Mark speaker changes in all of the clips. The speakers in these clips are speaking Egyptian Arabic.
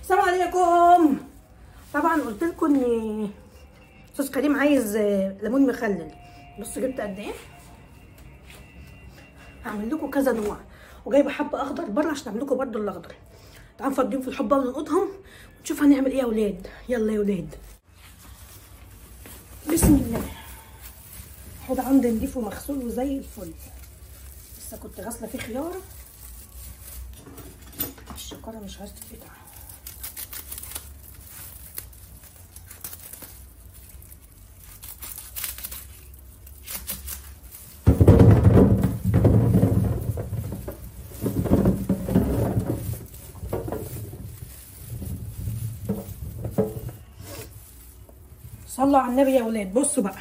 Speaker 1: السلام عليكم طبعا قلت لكم ان استاذ كريم عايز آه، ليمون مخلل بصوا جبت قد ايه هعمل لكم كذا نوع وجايبه حبه اخضر بره عشان اعمل لكم برده الاخضر تعالوا نفضيهم في الحبه وننقطهم ونشوف هنعمل ايه يا ولاد يلا يا ولاد بسم الله حوض عندي نضيف ومغسول وزي الفل لسه كنت غاسله فيه خيار الشكاره مش عايزه تتقطع صلوا على النبي يا ولاد بصوا بقى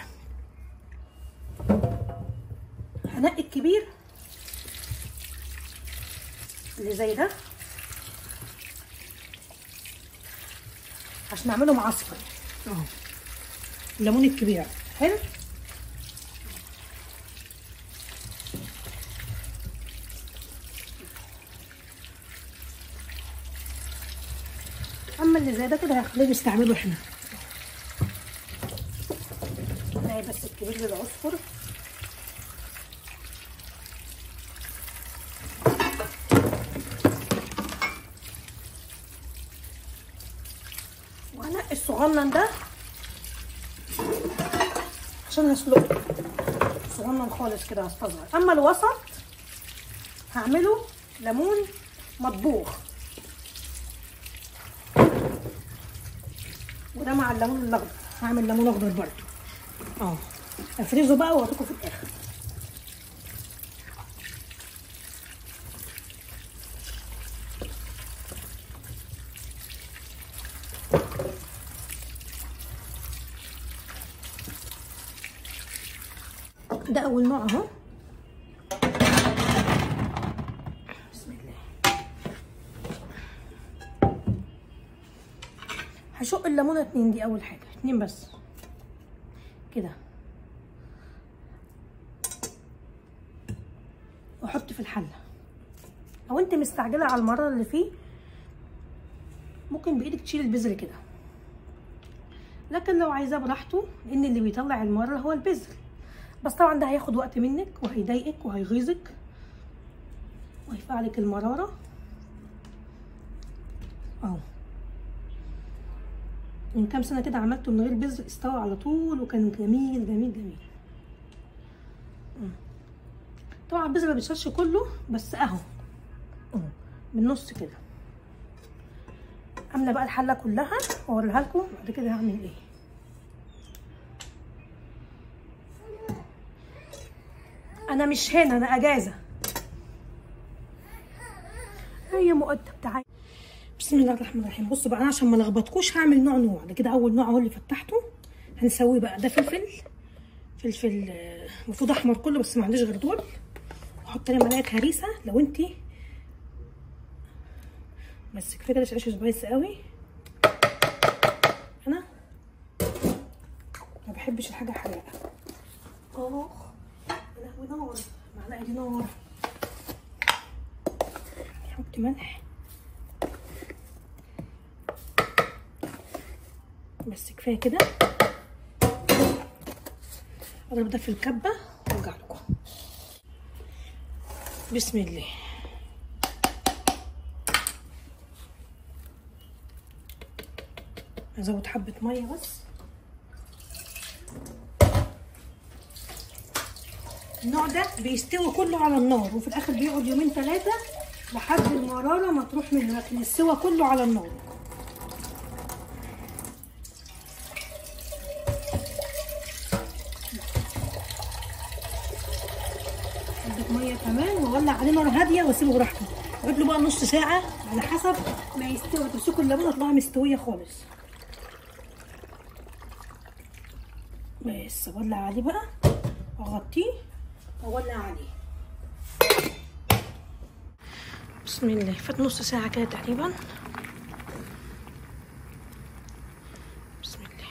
Speaker 1: هنقي الكبير اللي زي ده عشان اعمله معصفر اهو الليمون الكبير حلو اما اللي زي ده كده هخليه نستعمله احنا نلاقي بس الكبير للعصفر وهنقي الصغنن ده عشان هسلقه صغنن خالص كده هستصغر اما الوسط هعمله ليمون مطبوخ وده مع الليمون الاخضر هعمل ليمون اخضر برضه اه افرزه بقى واوريكم في الاخر ده اول نوع اهو بسم الله هشق الليمونه اتنين دي اول حاجه اتنين بس كده واحط في الحله لو انت مستعجله على المراره اللي فيه ممكن بايدك تشيل البذر كده لكن لو عايزاه براحته لان اللي بيطلع المراره هو البذر بس طبعا ده هياخد وقت منك وهيضايقك وهيغيظك وهيفعلك المراره اهو من كام سنه كده عملته من غير بذر استوى على طول وكان جميل جميل جميل مم. طبعا البذر ما بيتشالش كله بس اهو مم. من النص كده عامله بقى الحله كلها واوريها لكم بعد كده هعمل ايه انا مش هنا انا اجازه هي مؤدب تعالي بسم الله الرحمن الرحيم بصوا بقى انا عشان ما لخبطكوش هعمل نوع نوع ده كده اول نوع اهو اللي فتحته هنسويه بقى ده فلفل فلفل آه، المفروض احمر كله بس ما عنديش غير دول واحط عليه معلقه هريسه لو انتي بس كفايه كده عشان مش سبايس قوي انا ما بحبش الحاجه حراقه اخ يا لهوي نار المعلقه دي نار نحط ملح بس كفايه كده اضرب ده في الكبه وارجع لكم بسم الله ازود حبه ميه بس النوع ده بيستوي كله على النار وفي الاخر بيقعد يومين ثلاثه لحد المراره ما تروح منه لكن السوا كله على النار حبه ميه كمان واولع عليه نار هاديه واسيبه براحته اقعد له بقى نص ساعه على حسب ما يستوي تمسكوا الليمونه تطلعها مستويه خالص بس اولع عليه بقى اغطيه واولع عليه بسم الله فات نص ساعه كده تقريبا بسم الله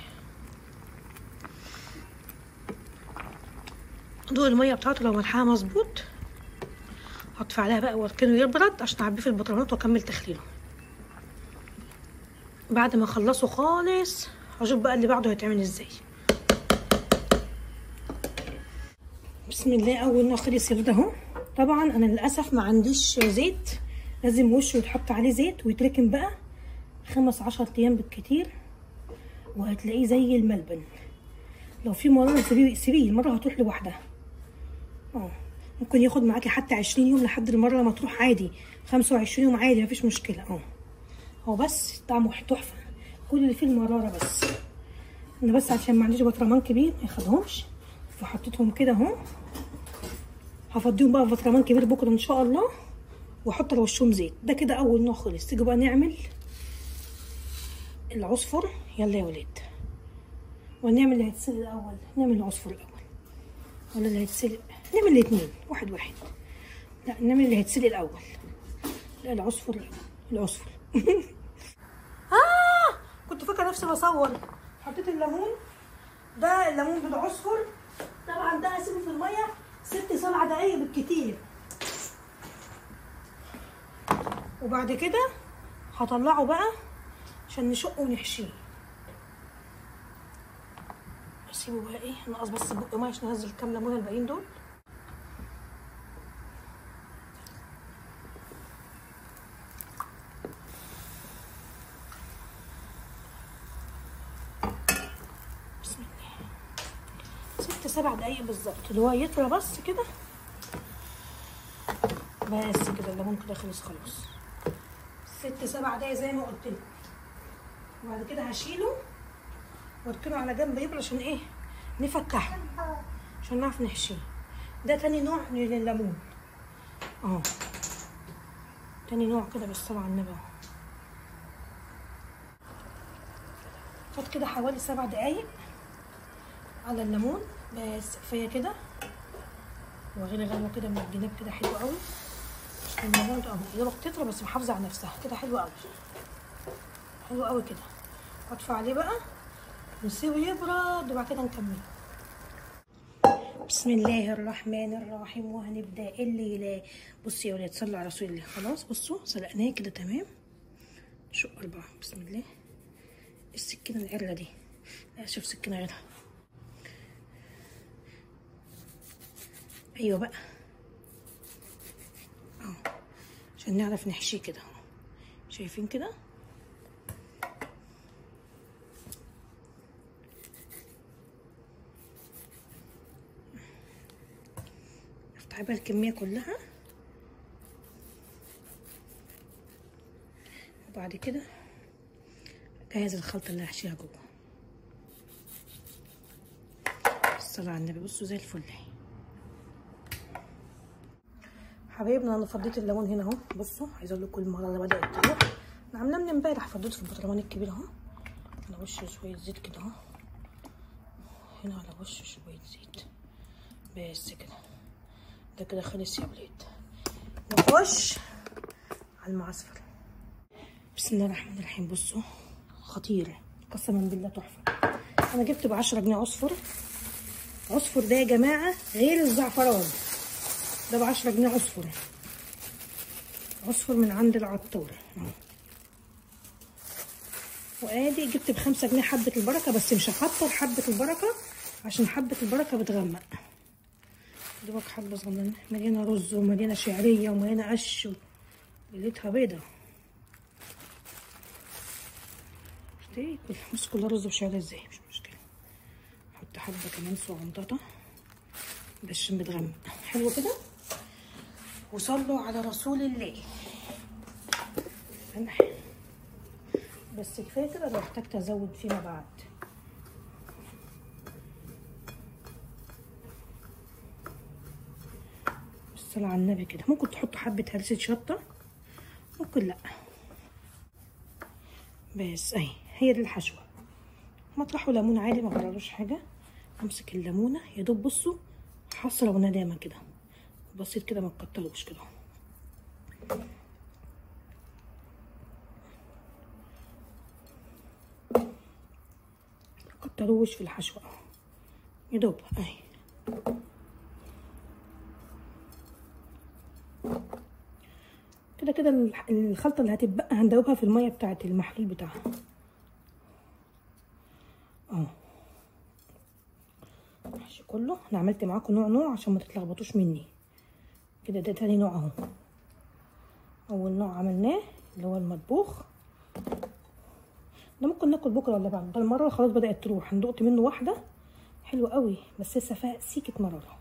Speaker 1: ضوء الميه بتاعته لو ملحها مظبوط هطفي عليها بقى واركنه يبرد عشان اعبيه في البطرونات واكمل تخليله بعد ما اخلصه خالص هشوف بقى اللي بعده هيتعمل ازاي بسم الله اول نوع خلص ده اهو طبعا انا للاسف ما عنديش زيت لازم وشه يتحط عليه زيت ويتركن بقى خمس عشر ايام بالكتير وهتلاقيه زي الملبن لو في مراره سيبيه سيبيه المره هتروح لوحدها اه ممكن ياخد معاكي حتى عشرين يوم لحد المره ما تروح عادي خمسة وعشرين يوم عادي مفيش مشكله اه هو بس طعمه تحفه كل اللي فيه المراره بس انا بس عشان ما عنديش بطرمان كبير ما ياخدهمش فحطيتهم كده اهو هفضيهم بقى في بطرمان كبير بكره ان شاء الله واحط على وشهم زيت ده كده اول نوع خلص تيجي بقى نعمل العصفر يلا يا ولاد ونعمل اللي هيتسلق الاول نعمل العصفر الاول ولا اللي هيتسلق نعمل الاثنين واحد واحد لا نعمل اللي هيتسلق الاول لا العصفر الأول. العصفر اه كنت فاكره نفسي بصور حطيت الليمون ده الليمون بالعصفر طبعا ده هسيبه في الميه ست سبع دقايق بالكتير وبعد كده هطلعه بقى عشان نشقه ونحشيه اسيبه بقى ايه نقص بس بق ميه عشان انزل كام ليمونه الباقيين دول بسم الله ست سبع دقايق بالظبط اللي هو يطرى بس كده بس كده الليمون كده خلص خلاص ست سبع دقايق زي ما قلت لكم وبعد كده هشيله واركنه على جنب يبرد عشان ايه نفتحه عشان نعرف نحشيه ده تاني نوع من الليمون اهو تاني نوع كده بالصلاة على النبي اهو فات كده حوالي سبع دقايق على الليمون بس كفايه كده وغلي غلوه كده من الجناب كده حلو قوي عشان الليمون تبقى يا دوبك تطرى بس محافظه على نفسها كده حلو قوي حلو قوي كده اطفي عليه بقى ونسيبه يبرد وبعد كده نكمله بسم الله الرحمن الرحيم وهنبدا الليله بصوا يا ولاد صلوا على رسول الله خلاص بصوا سلقناه كده تمام شق اربعه بسم الله السكينه العرله دي لا شوف سكينه غيرها ايوه بقى اهو عشان نعرف نحشيه كده اهو شايفين كده افتح بقى الكميه كلها وبعد كده جهز الخلطه اللي هحشيها جوه الصلاه على النبي بصوا زي الفل اهي حبايبنا انا فضيت الليمون هنا اهو بصوا عايزه اقول لكم المره اللي بدات تروح انا عاملاه من امبارح فضيته في البطرمان الكبير اهو على وش شويه زيت كده اهو هنا على وش شويه زيت بس كده ده كده خلص يا ولاد نخش على المعصفر بسم الله الرحمن الرحيم بصوا خطير قسما بالله تحفه انا جبت ب 10 جنيه عصفر عصفر ده يا جماعه غير الزعفران ده ب 10 جنيه عصفر عصفر من عند العطار وادي جبت بخمسة جنيه حبة البركة بس مش هكتر حبة البركة عشان حبة البركة بتغمق دوبك حبة صغننة مليانة رز ومليانة شعرية ومليانة قش ليلتها بيضة شفتي بص كلها رز وشعرية ازاي مش مشكلة احط حبة كمان صغنططة بس بتغمق حلو كده وصلوا على رسول الله أنا بس كفايه كده لو احتجت ازود فيما بعد الصلاة على النبي كده ممكن تحطوا حبة هرسة شطة ممكن لا بس اهي هي دي الحشوة مطرحوا ليمون عادي ما غيرلوش حاجة امسك الليمونة يا دوب بصوا حصرة وندامة كده بسيط كده ما تكتروش كده كتروش في الحشوة يا دوب اهي كده كده الخلطة اللي هتتبقى هندوبها في المية بتاعت المحلول بتاعها اهو محشي كله انا عملت معاكم نوع نوع عشان ما تتلخبطوش مني كده ده تاني نوع اهو اول نوع عملناه اللي هو المطبوخ ده ممكن ناكل بكره ولا بعد ده المره خلاص بدات تروح انا دقت منه واحده حلوه قوي بس لسه فيها سيكه مراره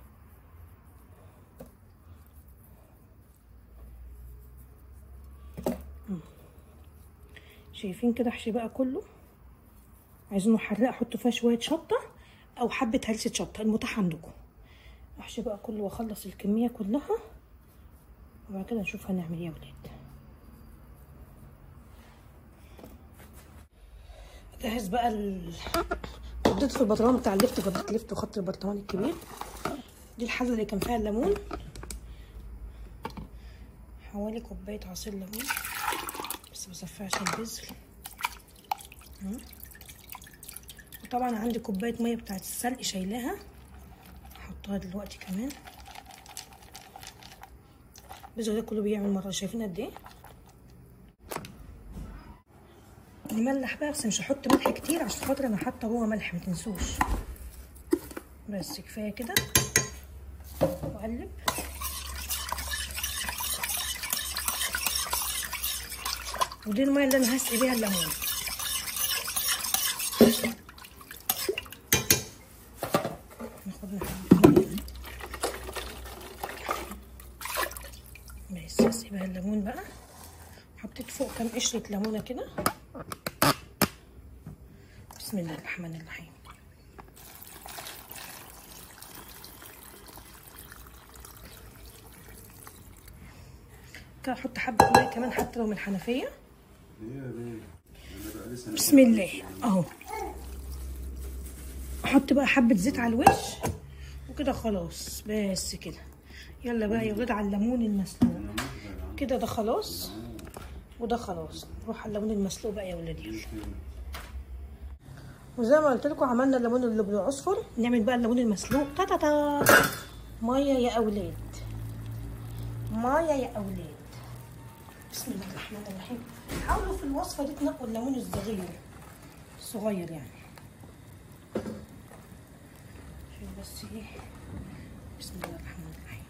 Speaker 1: شايفين كده احشي بقى كله عايزينه حراق احط فيها شويه شطه او حبه هلسه شطه المتاح عندكم احشي بقى كله واخلص الكميه كلها وبعد كده نشوف هنعمل ايه يا ولاد جهز بقى ال فضيت في البرطمان بتاع اللفت فضيت لفت وخدت البرطمان الكبير دي الحله اللي كان فيها الليمون حوالي كوبايه عصير ليمون بس بصفيها عشان البذر وطبعا عندي كوبايه ميه بتاعت السلق شايلاها هحطها دلوقتي كمان البذر ده كله بيعمل مره شايفين قد ايه نملح بقى بس مش هحط ملح كتير عشان خاطر انا حاطه جوه ملح متنسوش بس كفايه كده واقلب ودي الميه اللي انا هسقي بيها الليمون ناخد حبتين بس هسقي بيها الليمون بقى حطيت فوق كام قشره ليمونه كده بسم الله الرحمن الرحيم كده احط حبه ميه كمان حتى لو من الحنفيه بسم الله اهو احط بقى حبه زيت على الوش وكده خلاص بس كده يلا بقى يا ولاد على الليمون المسلوق كده ده خلاص وده خلاص نروح على الليمون المسلوق بقى يا ولاد يلا وزي ما قلت لكم عملنا الليمون اللي بالعصفر نعمل بقى الليمون المسلوق تا تا تا ميه يا اولاد ميه يا اولاد بسم الله الرحمن الرحيم حاولوا في الوصفه دي تنقوا الليمون الصغير الصغير يعني شوف بس ايه بسم الله الرحمن الرحيم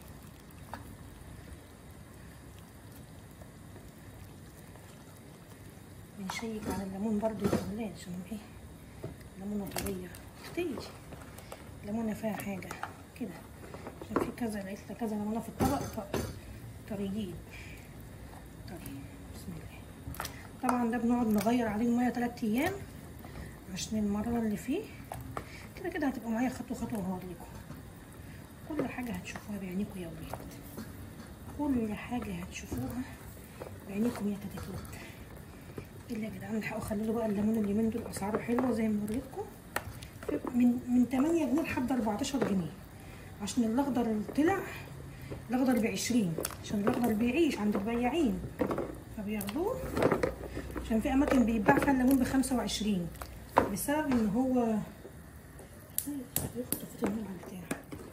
Speaker 1: بنشيك على الليمون برضو يا اولاد عشان ايه ليمونه طريه كتير ليمونه فيها حاجه كده عشان في كذا لقيت كذا ليمونه في الطبق طريين طري بسم الله طبعا ده بنقعد نغير عليه الميه تلات ايام عشان المراره اللي فيه كده كده هتبقى معايا خطوه خطوه وهوريكم كل حاجه هتشوفوها بعينيكم يا ولاد كل حاجه هتشوفوها بعينيكم يا تتتوت الا يا جدعان الحقوا خلوا بقى الليمون اليومين دول اسعاره حلوه زي ما وريتكم من من 8 جنيه لحد 14 جنيه عشان الاخضر اللي طلع الاخضر ب 20 عشان الاخضر بيعيش عند البياعين فبياخدوه عشان في اماكن بيتباع فيها الليمون ب 25 بسبب ان هو طفيت النور على البتاع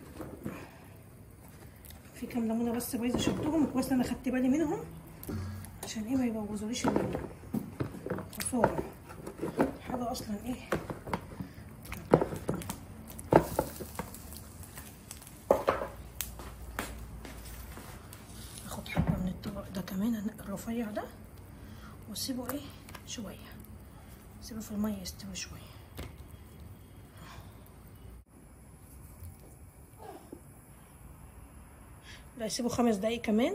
Speaker 1: في كام ليمونه بس بايظه شلتهم كويس انا خدت بالي منهم عشان ايه ما يبوظوليش الليمون خساره حاجه اصلا ايه اخد حبه من الطبق ده كمان انقي الرفيع ده واسيبه ايه شويه اسيبه في الميه يستوي شويه لا اسيبه خمس دقايق كمان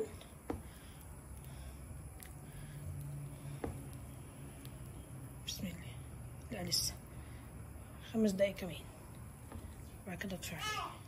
Speaker 1: بسم الله لا لسه خمس دقايق كمان بعد كده اطفي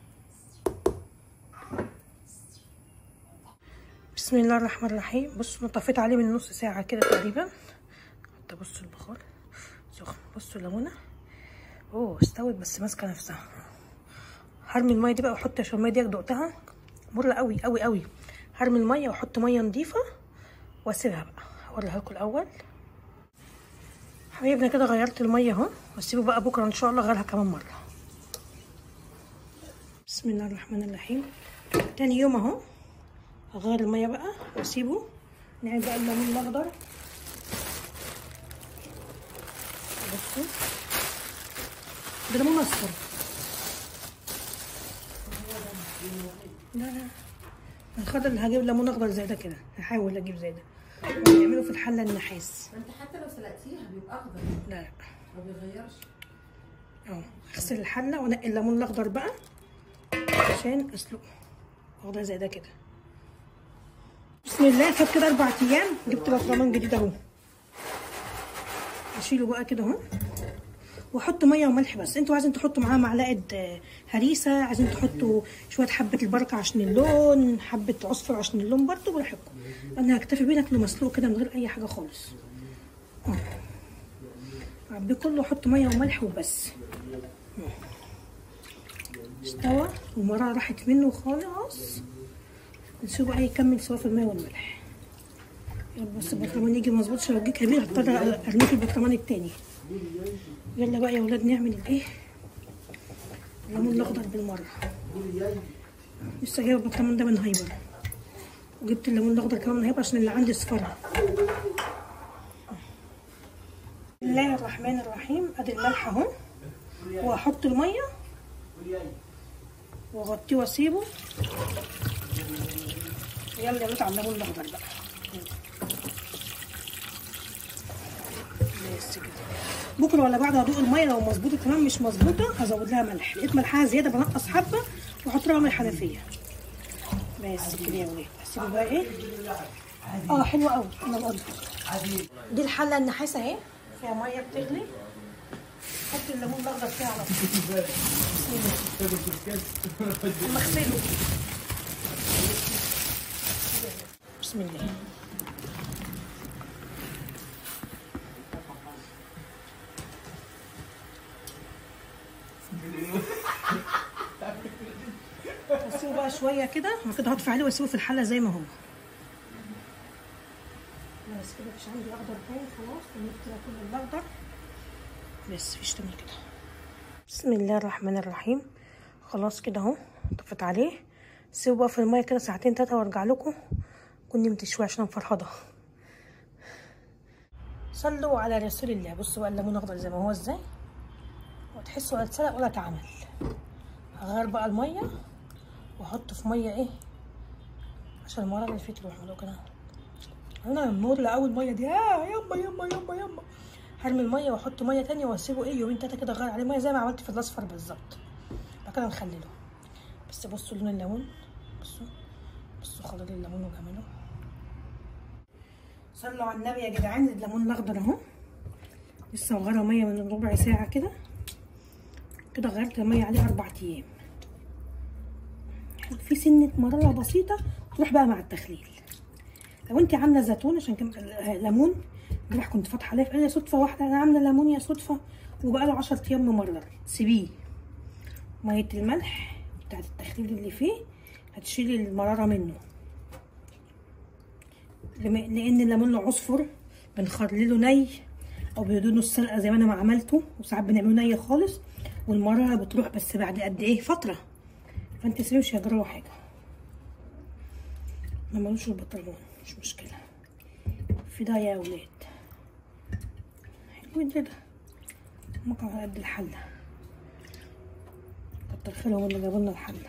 Speaker 1: بسم الله الرحمن الرحيم بصوا انا طفيت عليه من نص ساعه كده تقريبا حتى بصوا البخار سخن بصوا الليمونه اوه استوت بس ماسكه نفسها هرمي الميه دي بقى واحط عشان الميه دي دقتها مره قوي قوي قوي هرمي الميه واحط ميه نظيفه واسيبها بقى هوريها لكم الاول حبايبنا كده غيرت الميه اهو واسيبه بقى بكره ان شاء الله غيرها كمان مره بسم الله الرحمن الرحيم تاني يوم اهو هغير الميه بقى واسيبه نعمل بقى الليمون الاخضر بصوا ده ليمون اصفر لا لا الخضر اللي هجيب ليمون اخضر زي ده كده هحاول اجيب زي ده بيعملوا في الحله النحاس
Speaker 2: ما انت حتى لو سلقتيها بيبقى اخضر
Speaker 1: لا لا
Speaker 2: ما بيغيرش
Speaker 1: اه اغسل الحله وانقي الليمون الاخضر بقى عشان اسلقه اخضر زي ده كده بسم الله فات كده اربع ايام جبت برطمان جديد اهو اشيله بقى كده اهو واحط ميه وملح بس انتوا عايزين تحطوا معاه معلقه آه، هريسه عايزين تحطوا شويه حبه البركه عشان اللون حبه عصفر عشان اللون برضه براحتكم انا هكتفي بيه ناكله مسلوق كده من غير اي حاجه خالص اه عبيه كله احط ميه وملح وبس استوى والمرة راحت منه خالص نسيبه بقى يكمل سوا في الماء والملح يلا بس البرطمان يجي مظبوط عشان لو جه كبير هضطر ارميه في البرطمان التاني يلا بقى يا ولاد نعمل الايه الليمون الاخضر بالمره لسه جايبه البرطمان ده من هايبر وجبت الليمون الاخضر كمان من هايبر عشان اللي عندي اصفر بسم الله الرحمن الرحيم ادي الملح اهو واحط الميه واغطيه واسيبه يلا يا على الليمون الاخضر بقى بس كده بكره ولا بعد هدوق الميه لو مظبوطه تمام مش مظبوطه هزود لها ملح لقيت ملحها زياده بنقص حبه واحط لها من الحنفيه بس كده يا ولاد اسيبه بقى ايه اه حلوه قوي انا بقول دي الحله النحاسه اهي فيها ميه بتغلي حط الليمون الاخضر فيها على طول بسم الله مغسله بسم الله اسيبه بقى شويه كده انا كده هطفي عليه واسيبه في الحله زي ما هو بس كده مفيش عندي اخضر تاني خلاص رميت كده كل الاخضر بس مفيش تاني كده بسم الله الرحمن الرحيم خلاص كده اهو طفت عليه سيبه بقى في الميه كده ساعتين تلاته وارجع لكم كون نمت شويه عشان انا مفرهده صلوا على رسول الله بصوا بقى الليمون اخضر زي ما هو ازاي وتحسوا ولا اتسلق ولا اتعمل هغير بقى الميه واحطه في ميه ايه عشان المره اللي فاتت تروح عملوا كده انا النور لاول ميه دي اه يما يما يما يما هرمي الميه واحط ميه تانية واسيبه ايه يومين تلاته كده اغير عليه ميه زي ما عملت في الاصفر بالظبط بعد كده نخلله بس بصوا لون الليمون بصوا بصوا خضار الليمون وجماله صلوا على النبي يا جدعان الليمون الاخضر اهو لسه مغيره ميه من ربع ساعه كده كده غيرت الميه عليه اربع ايام في سنه مراره بسيطه تروح بقى مع التخليل لو انت عامله زيتون عشان كم آه، ليمون امبارح كنت فاتحه عليه قال لي صدفه واحده انا عامله ليمون يا صدفه وبقى له 10 ايام ممرر سيبيه ميه الملح بتاعت التخليل اللي فيه هتشيلي المراره منه لم- لان الليمون له عصفر بنخلله ني او بدونه السلقه زي ما انا ما عملته وساعات بنعمله ني خالص والمراره بتروح بس بعد قد ايه فتره فانت سيبيه مش هيجرى له حاجه ما ملوش البطلون مش مشكله في ده يا ولاد حلو ده مقع على قد الحله كتر خيرهم اللي جابوا لنا الحله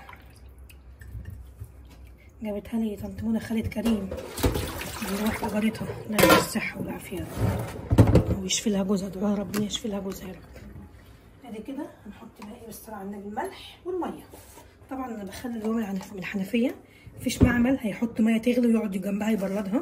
Speaker 1: جابتها لي طنط منى خالد كريم من واحده جارتها لا يديها الصحه والعافيه ويشفي لها جوزها دعاء ربنا يشفي لها جوزها يا رب ادي كده هنحط بقى ايه بالصلاه على النبي الملح والميه طبعا انا بخلي الجوه من الحنف- من الحنفيه مفيش معمل هيحط ميه تغلي ويقعد جنبها يبردها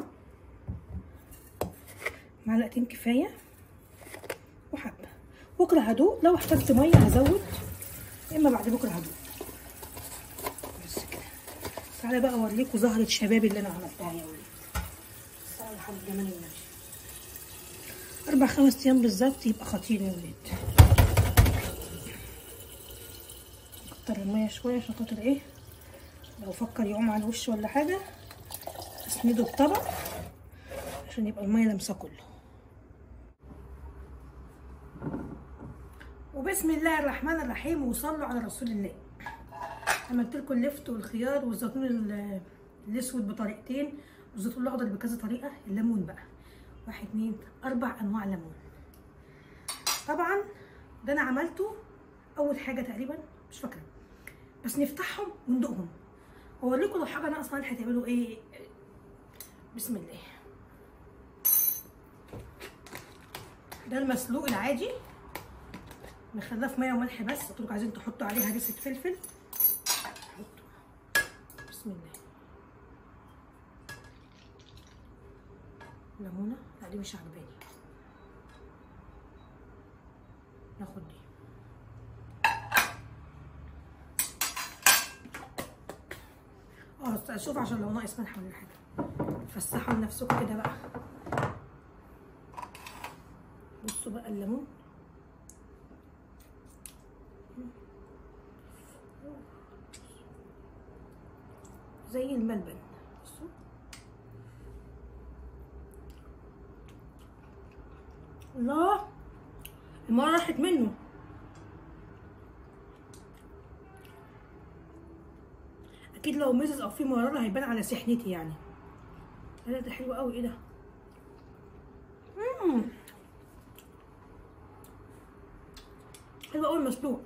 Speaker 1: معلقتين كفايه وحبه بكره هدوق لو احتجت ميه هزود اما بعد بكره هدوق بس كده تعالى بقى اوريكم زهره شبابي اللي انا عملتها يا ولاد الصلاة على حضرة جمال النبي اربع خمس ايام بالظبط يبقى خطير يا ولاد كتر الميه شويه عشان خاطر ايه لو فكر يقوم على الوش ولا حاجه اسنده بطبق عشان يبقى الميه لامسه كله وبسم الله الرحمن الرحيم وصلوا على رسول الله عملت لكم اللفت والخيار والزيتون ال- الاسود بطريقتين والزيتون الاخضر بكذا طريقه الليمون بقى واحد اتنين اربع انواع ليمون طبعا ده انا عملته اول حاجه تقريبا مش فاكره بس نفتحهم وندوقهم واوريكم لو حاجه ناقصه ملح تعملوا ايه بسم الله ده المسلوق العادي نخليه في ميه وملح بس قلت لكم عايزين تحطوا عليه هريسه فلفل حطوا بسم الله ليمونه لا دي مش عجباني ناخد دي اه شوف عشان لو ناقص ملح ولا حاجه فسحوا لنفسكم كده بقى بصوا بقى الليمون زي الملبن بصوا الله المرة راحت منه اكيد لو مزز او في مرارة هيبان على سحنتي يعني لا ده حلو قوي ايه ده مم. حلو قوي المسلوق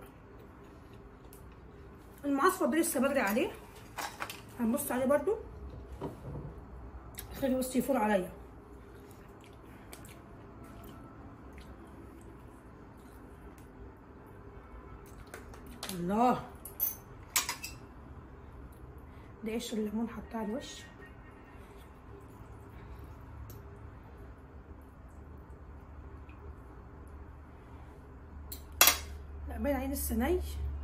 Speaker 1: المعصفر ده لسه بدري عليه هنبص عليه برضو خلي بس يفور عليا الله ده قشر الليمون حطاه على الوش لا باين عليه لسه ني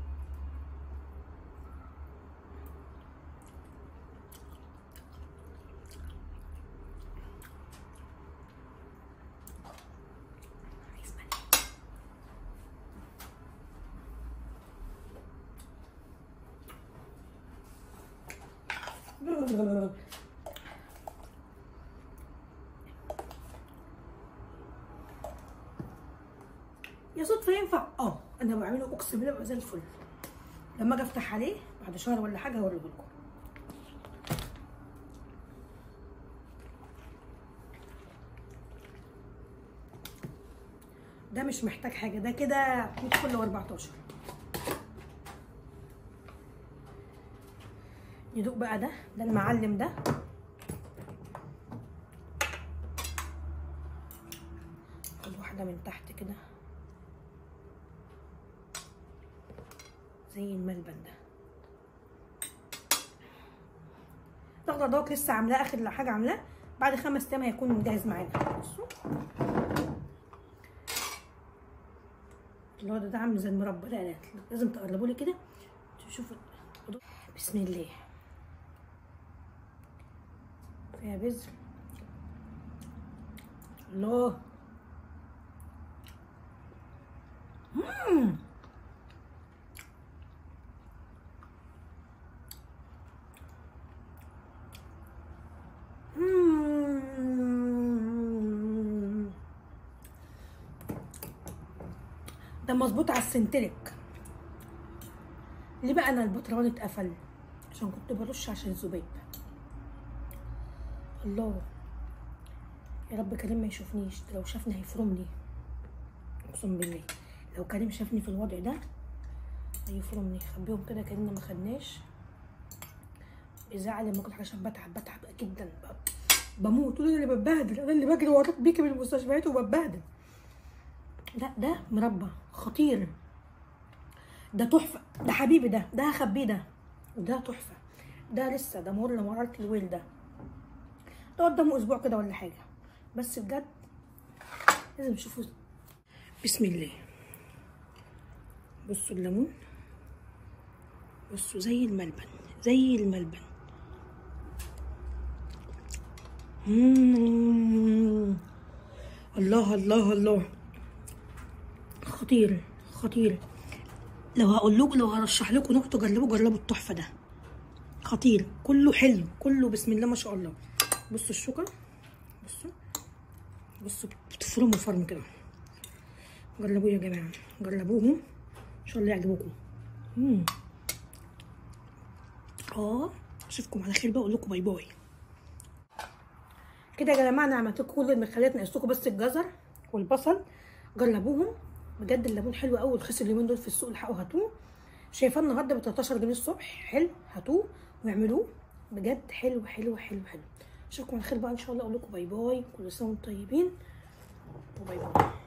Speaker 1: يا صدفة ينفع؟ اه انا بعمله اقسم بالله بيبقى زي الفل لما اجي افتح عليه بعد شهر ولا حاجة هوريه لكم ده مش محتاج حاجة ده كده 100 فل و14 ندوق بقى ده ده المعلم ده خد واحدة من تحت كده زي الملبن ده الاخضر دوت لسه عاملاه اخر حاجه عاملاه بعد خمس ايام هيكون جاهز معانا بصوا اللي هو ده, ده عامل زي المربى لا لا لازم تقربوا لي كده تشوفوا بسم الله فيها بذر الله مم. مم. ده مظبوط على السنتريك ليه بقى انا البطرمان اتقفل عشان كنت برش عشان الذباب الله يا رب كريم ما يشوفنيش ده لو شافني هيفرمني اقسم بالله لو كريم شافني في الوضع ده هيفرمني خبيهم كده كاننا ما خدناش بيزعل لما كنت عشان بتعب بتعب جدا ب- بموت انا اللي بتبهدل انا اللي بجري وراك بيكي من المستشفيات وبتبهدل لا ده مربى خطير ده تحفه ده حبيبي ده ده هخبيه ده وده تحفه ده لسه ده مر مرارة الويل ده ده قدامه اسبوع كده ولا حاجه بس بجد لازم تشوفوا بسم الله بصوا الليمون بصوا زي الملبن زي الملبن مم. الله الله الله خطير خطير لو هقول لكم لو هرشح لكم نوع تجربوا جربوا التحفه ده خطير كله حلو كله بسم الله ما شاء الله بصوا الشوكه بصوا بصوا بتفرموا فرم كده جربوه يا جماعه جربوه ان شاء الله يعجبوكم مم. اه اشوفكم على خير بقى اقول لكم باي باي كده يا جماعه انا عملت لكم كل المخليات ناقص لكم بس الجزر والبصل جربوهم بجد الليمون حلو قوي رخيص اليومين دول في السوق الحقوا هاتوه شايفاه النهارده ب 13 جنيه الصبح حلو هاتوه واعملوه بجد حلو حلو حلو حلو اشوفكم على خير بقى ان شاء الله اقول لكم باي باي كل سنه وانتم طيبين وباي باي